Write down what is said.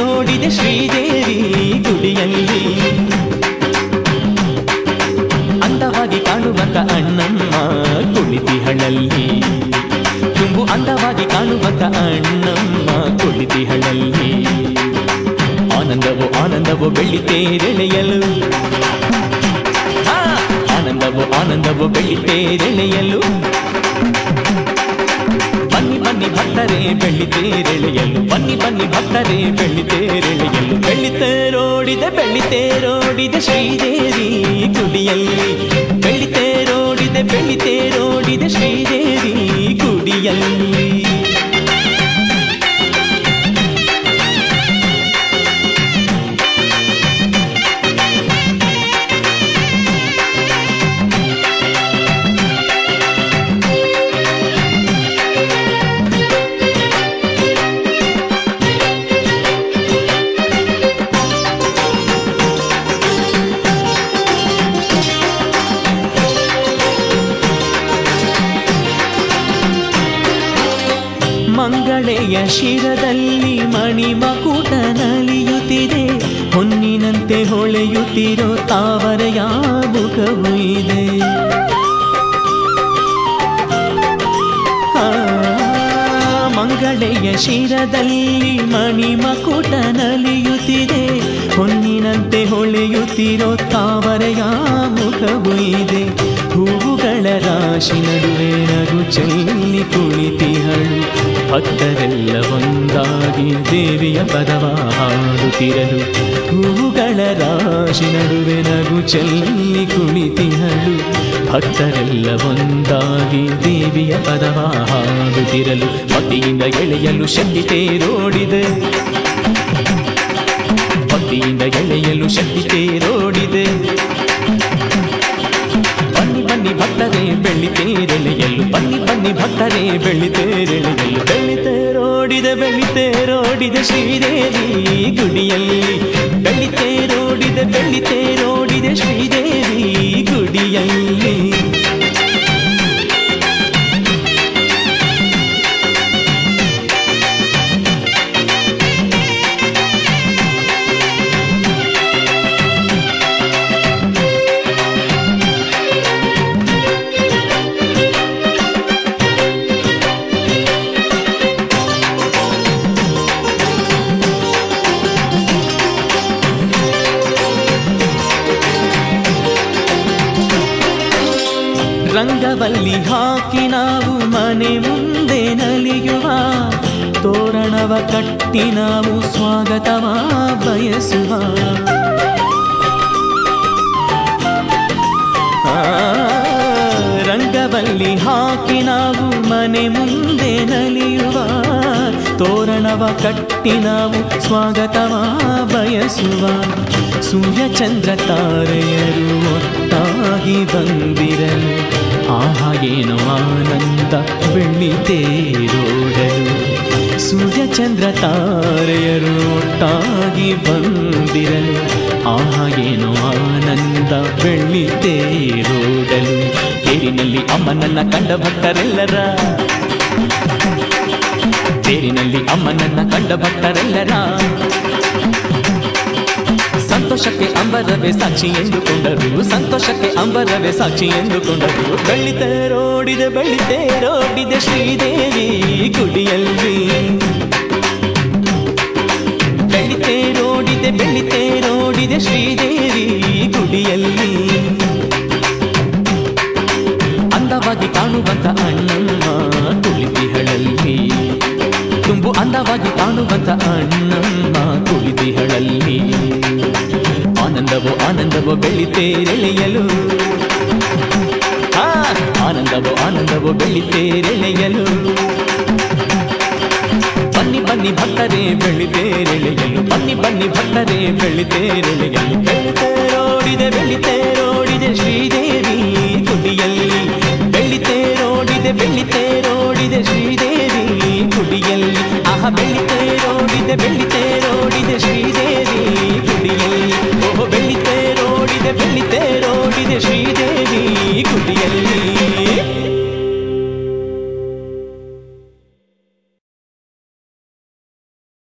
ಬೆಳ್ಳಿತೇರೋಡಿದೆ ಶ್ರೀದೇವಿ ಗುಡಿಯಲ್ಲಿ ಅಂದವಾಗಿ ಕಾಣುವಂತ ಅಣ್ಣಮ್ಮ ಕುಳಿತಿಹಳಲ್ಲಿ ತುಂಬು ಅಂದವಾಗಿ ಕಾಣುವಂತ ಅಣ್ಣಮ್ಮ ಕುಳಿತಿಹಳಲ್ಲಿ ಆನಂದವು ಆನಂದವು ಬೆಳ್ಳಿತೇರೆಳೆಯಲು ಹಾ, ಆನಂದವು ಆನಂದವು ಬೆಳ್ಳಿತೇರೆಳೆಯಲು ಬನ್ನಿ ಬನ್ನಿ ಭಕ್ತರೇ ಬೆಳ್ಳಿತೇರೆಳೆಯಲು ಬನ್ನಿ ಬನ್ನಿ ಭಕ್ತರೇ ಬೆಳ್ಳಿತೇರೆಳೆಯಲು ಬೆಳ್ಳಿತೇರೋಡಿದೆ ಬೆಳ್ಳಿತೇರೋಡಿದೆ ಶ್ರೀದೇವಿ ಗುಡಿಯಲ್ಲಿ ಬೆಳ್ಳಿತೇರೋಡಿದೆ ಬೆಳ್ಳಿತೇರೋಡಿದೆ ಶ್ರೀದೇವಿ ಗುಡಿಯಲ್ಲಿ ಮಂಗಳೆಯ ಶಿರದಲ್ಲಿ ಮಣಿಮಕುಟ ನಲಿಯುತ್ತಿದೆ ಹೊನ್ನಿನಂತೆ ಹೊಳೆಯುತ್ತಿರೋ ತಾವರೆಯ ಮುಖವೂ ಇದೆ ಆ, ಮಂಗಳೆಯ ಶಿರದಲ್ಲಿ ಮಣಿಮಕುಟ ನಲಿಯುತ್ತಿದೆ ಹೊನ್ನಿನಂತೆ ಹೊಳೆಯುತ್ತಿರೋ ತಾವರೆಯ ಮುಖವೂ ಇದೆ ಹೂವುಗಳ ರಾಶಿ ನಡುವೆ ನಗು ಚೆಲ್ಲಿ ಕುಳಿತಿಹಳು ಭಕ್ತರೆಲ್ಲ ಒಂದಾಗಿ ದೇವಿಯ ಪದವ ಹಾಡುತ್ತಿರಲು ಹೂವುಗಳ ರಾಶಿ ನಡುವೆ ನಗು ಚೆಲ್ಲಿ ಕುಳಿತಿಹಳು ಭಕ್ತರೆಲ್ಲ ಒಂದಾಗಿ ದೇವಿಯ ಪದವ ಹಾಡುತ್ತಿರಲು ಭಕ್ತಿಯಿಂದ ಎಳೆಯಲು ಶಕ್ತಿ ತೇರೋಡಿದೆ ಭಕ್ತಿಯಿಂದ ಎಳೆಯಲು ಶಕ್ತಿ ತೇರೋಡಿದೆ ಬನ್ನಿ ಬನ್ನಿ ಭಕ್ತರೇ ಬೆಳ್ಳಿತೇರೆಳೆಯಲು ಬನ್ನಿ ಬನ್ನಿ ಭಕ್ತರೇ ಬೆಳ್ಳಿತೇರೆಳೆಯಲು ಬೆಳ್ಳಿತೇರೋಡಿದೆ ಬೆಳ್ಳಿತೇರೋಡಿದೆ ಶ್ರೀದೇವಿ ಗುಡಿಯಲ್ಲಿ ಬೆಳ್ಳಿತೇರೋಡಿದೆ ಬೆಳ್ಳಿತೇರೋಡಿದೆ ಶ್ರೀದೇವಿ ಗುಡಿಯಲ್ಲಿ ರಂಗವಲ್ಲಿ ಹಾಕಿ ನಾವು ಮನೆ ಮುಂದೆ ನಲಿಯುವ ತೋರಣವ ಕಟ್ಟಿ ನಾವು ಸ್ವಾಗತವ ಬಯಸುವ ಆ, ರಂಗವಲ್ಲಿ ಹಾಕಿ ನಾವು ಮನೆ ಮುಂದೆ ನಲಿಯುವ ತೋರಣವ ಕಟ್ಟಿ ನಾವು ಸ್ವಾಗತವ ಬಯಸುವ ಸೂರ್ಯ ಚಂದ್ರ ತಾರೆಯರು ಒಟ್ಟಾಗಿ ಬಂದಿರಲು ಆಹಾ ಏನೋ ಆನಂದ ಬೆಳ್ಳಿ ತೇರೋಡಲು ಸೂರ್ಯ ಚಂದ್ರ ತಾರೆಯರು ಒಟ್ಟಾಗಿ ಬಂದಿರಲು ಆಹಾ ಏನೋ ಆನಂದ ಬೆಳ್ಳಿ ತೇರೋಡಲು ತೇರಿನಲ್ಲಿ ಅಮ್ಮನನ್ನ ಕಂಡ ಭಕ್ತರೆಲ್ಲರ ತೇರಿನಲ್ಲಿ ಅಮ್ಮನನ್ನ ಕಂಡ ಭಕ್ತರೆಲ್ಲರ ಸಂತೋಷಕ್ಕೆ ಅಂಬರವೇ ಸಾಕ್ಷಿ ಎಂದುಕೊಂಡರು ಸಂತೋಷಕ್ಕೆ ಅಂಬರವೇ ಸಾಕ್ಷಿ ಎಂದುಕೊಂಡರು ಬೆಳ್ಳಿತೇರೋಡಿದೆ ಬೆಳ್ಳಿತೇರೋಡಿದೆ ಶ್ರೀದೇವಿ ಗುಡಿಯಲ್ಲಿ ಬೆಳ್ಳಿತೇರೋಡಿದೆ ಬೆಳ್ಳಿತೇರೋಡಿದೆ ಶ್ರೀದೇವಿ ಗುಡಿಯಲ್ಲಿ ಅಂದವಾಗಿ ಕಾಣುವಂತ ಅಣ್ಣಮ್ಮ ಕುಳಿತಿಹಳಲ್ಲಿ ತುಂಬು ಅಂದವಾಗಿ ಕಾಣುವಂತ ಅಣ್ಣಮ್ಮ ಕುಳಿತಿಹಳಲ್ಲಿ ಆನಂದವೋ ಆನಂದವೋ ಬೆಳ್ಳಿತೇರೆಳೆಯಲು ಆ, ಆನಂದವೋ ಆನಂದವೋ ಬೆಳ್ಳಿತೇರೆಳೆಯಲು ಬನ್ನಿ ಬನ್ನಿ ಭಕ್ತರೇ ಬೆಳ್ಳಿತೇರೆಳೆಯಲು ಬನ್ನಿ ಬನ್ನಿ ಭಕ್ತರೇ ಬೆಳ್ಳಿತೇರೆಳೆಯಲು ಬೆಳ್ಳಿತೇರೋಡಿದೆ ಬೆಳ್ಳಿತೇರೋಡಿದೆ ಶ್ರೀದೇವಿ ಗುಡಿಯಲ್ಲಿ ಬೆಳ್ಳಿತೇರೋಡಿದೆ ಬೆಳ್ಳಿತೇರೋಡಿದೆ ಶ್ರೀದೇವಿ ಗುಡಿಯಲ್ಲಿ ಆಹ ಬೆಳ್ಳಿತೇರೋಡಿದೆ ಬೆಳ್ಳಿತೇರೋಡಿದೆ ಶ್ರೀದೇವಿ ಗುಡಿಯಲ್ಲಿ ಓಹೋ ಬೆಳ್ಳಿತೇರೋಡಿದೆ ಬೆಳ್ಳಿತೇರೋಡಿದೆ ಶ್ರೀದೇವಿ